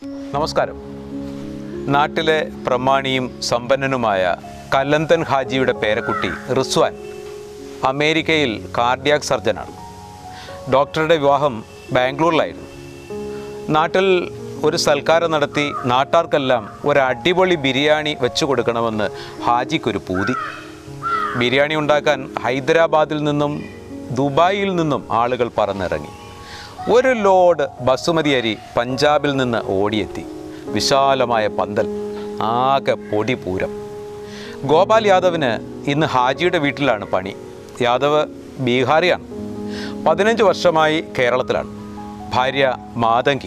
നമസ്കാരം നാട്ടിലെ പ്രമാണിയും സമ്പന്നനുമായ കലന്തൻ ഹാജിയുടെ പേരക്കുട്ടി റിസ്വാൻ അമേരിക്കയിൽ കാർഡിയാക് സർജനാണ് ഡോക്ടറുടെ വിവാഹം ബാംഗ്ലൂരിലായിരുന്നു നാട്ടിൽ ഒരു സൽക്കാരം നടത്തി നാട്ടാർക്കെല്ലാം ഒരു അടിപൊളി ബിരിയാണി വെച്ചു കൊടുക്കണമെന്ന് ഹാജിക്കൊരു പൂതി ബിരിയാണി ഉണ്ടാക്കാൻ ഹൈദരാബാദിൽ നിന്നും ദുബായിൽ നിന്നും ആളുകൾ പറന്നിറങ്ങി ഒരു ലോഡ് ബസുമതി അരി പഞ്ചാബിൽ നിന്ന് ഓടിയെത്തി വിശാലമായ പന്തൽ ആകെ പൊടി പൂരം ഗോപാൽ യാദവിന് ഇന്ന് ഹാജിയുടെ വീട്ടിലാണ് പണി യാദവ് ബീഹാറിയാണ് പതിനഞ്ച് വർഷമായി കേരളത്തിലാണ് ഭാര്യ മാതങ്കി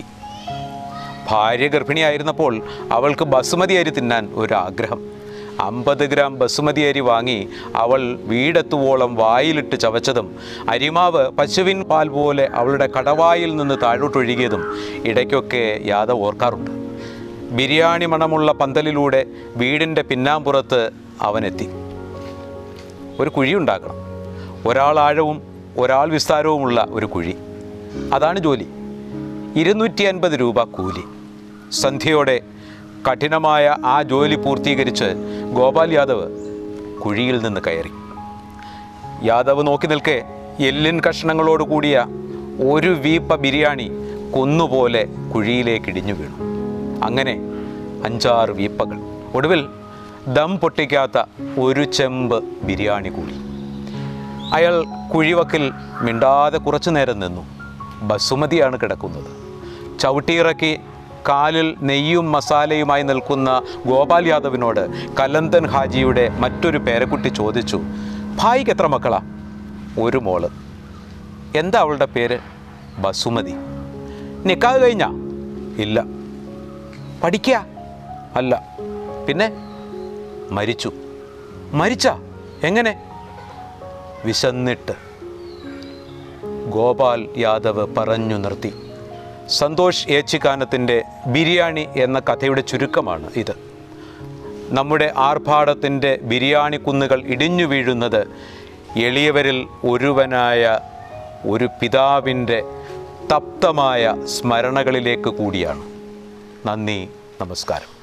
ഭാര്യ ഗർഭിണിയായിരുന്നപ്പോൾ അവൾക്ക് ബസുമതി അരി തിന്നാൻ ഒരാഗ്രഹം അമ്പത് ഗ്രാം ബസുമതി അരി വാങ്ങി അവൾ വീടെത്തുവോളം വായിലിട്ട് ചവച്ചതും അരിമാവ് പശുവിൻ പാൽ പോലെ അവളുടെ കടവായിൽ നിന്ന് താഴോട്ടൊഴുകിയതും ഇടയ്ക്കൊക്കെ യാദവ് ഓർക്കാറുണ്ട് ബിരിയാണി മണമുള്ള പന്തലിലൂടെ വീടിൻ്റെ പിന്നാമ്പുറത്ത് അവനെത്തി ഒരു കുഴി ഉണ്ടാക്കണം ഒരാൾ ആഴവും ഒരാൾ വിസ്താരവുമുള്ള ഒരു കുഴി അതാണ് ജോലി ഇരുന്നൂറ്റി അൻപത് രൂപ കൂലി സന്ധ്യയോടെ കഠിനമായ ആ ജോലി പൂർത്തീകരിച്ച് ഗോപാൽ യാദവ് കുഴിയിൽ നിന്ന് കയറി യാദവ് നോക്കി നിൽക്കെ എല്ലിൻ കഷ്ണങ്ങളോട് കൂടിയ ഒരു വീപ്പ ബിരിയാണി കൊന്നുപോലെ കുഴിയിലേക്ക് ഇടിഞ്ഞു വീണു അങ്ങനെ അഞ്ചാറ് വീപ്പകൾ ഒടുവിൽ ദം പൊട്ടിക്കാത്ത ഒരു ചെമ്പ് ബിരിയാണി കൂടി അയാൾ കുഴിവക്കിൽ മിണ്ടാതെ കുറച്ചു നേരം നിന്നു ബസുമതിയാണ് കിടക്കുന്നത് ചവിട്ടിയിറക്കി കാലിൽ നെയ്യും മസാലയുമായി നിൽക്കുന്ന ഗോപാൽ യാദവിനോട് കലന്തൻ ഹാജിയുടെ മറ്റൊരു പേരക്കുട്ടി ചോദിച്ചു ഭായിക്ക് എത്ര മക്കളാ ഒരു മോള് എന്താ അവളുടെ പേര് ബസുമതി നിക്കാഹ് കഴിഞ്ഞാ ഇല്ല പഠിക്കുക അല്ല പിന്നെ മരിച്ചു മരിച്ച എങ്ങനെ വിശന്നിട്ട് ഗോപാൽ യാദവ് പറഞ്ഞു നിർത്തി സന്തോഷ് ഏച്ചിക്കാനത്തിൻ്റെ ബിരിയാണി എന്ന കഥയുടെ ചുരുക്കമാണ് ഇത് നമ്മുടെ ആർഭാടത്തിൻ്റെ ബിരിയാണി കുന്നുകൾ ഇടിഞ്ഞു വീഴുന്നത് എളിയവരിൽ ഒരുവനായ ഒരു പിതാവിൻ്റെ തപ്തമായ സ്മരണകളിലേക്ക് കൂടിയാണ് നന്ദി നമസ്കാരം